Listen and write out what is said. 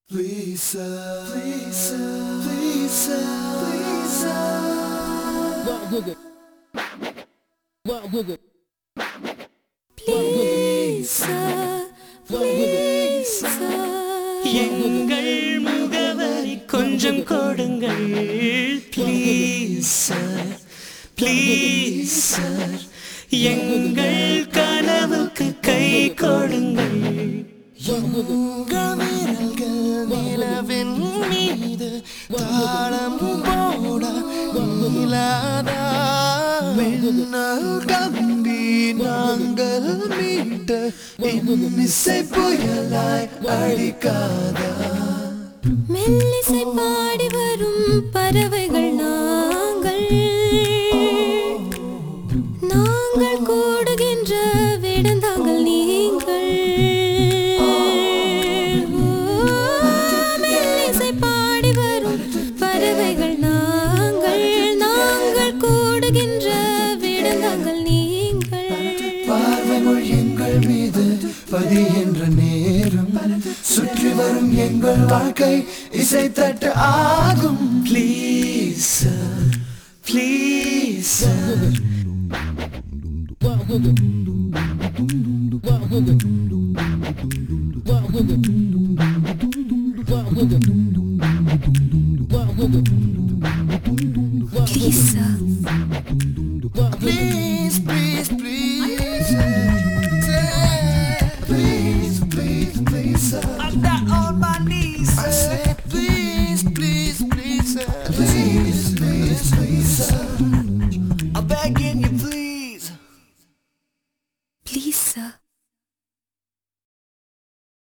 Please, sir. Please, sir. Please, sir. Please, sir. Walk with it. Walk with it. Please, sir. Please, sir. எங்கள் முகவரி கொஞ்சம் கொடுங்கள் please sir please sir எங்கள் கனவுக்கு கை கொடுங்கள் உங்கள் விரல்கள் நிலவின் மீது தாளம் போட நீளாதா மின்னல் கம்பி நாங்கள் மீட்ட இன்னிசை புயலாய் அடிக்காதா மெல்லிசை பாடி வரும் பறவைகள் நாங்கள் நாங்கள் கூடுகின்ற விடந்தாங்கள் நீங்கள் ஓ, மெல்லிசை பாடி வரும் பறவைகள் நாங்கள் நாங்கள் கூடுகின்ற விடந்தாங்கள் நீங்கள் பார்வை மொழி எங்கள் மீது பதிகின்ற நேரம் சுற்றி வரும் எங்கள் வாழ்க்கை இசை தட்டு ஆகும் please sir please sir Walk with it. Walk with it. Walk with it. Walk with it. Walk with it. Please, sir. Walk with it. Please, please, please. Please, please, please, sir.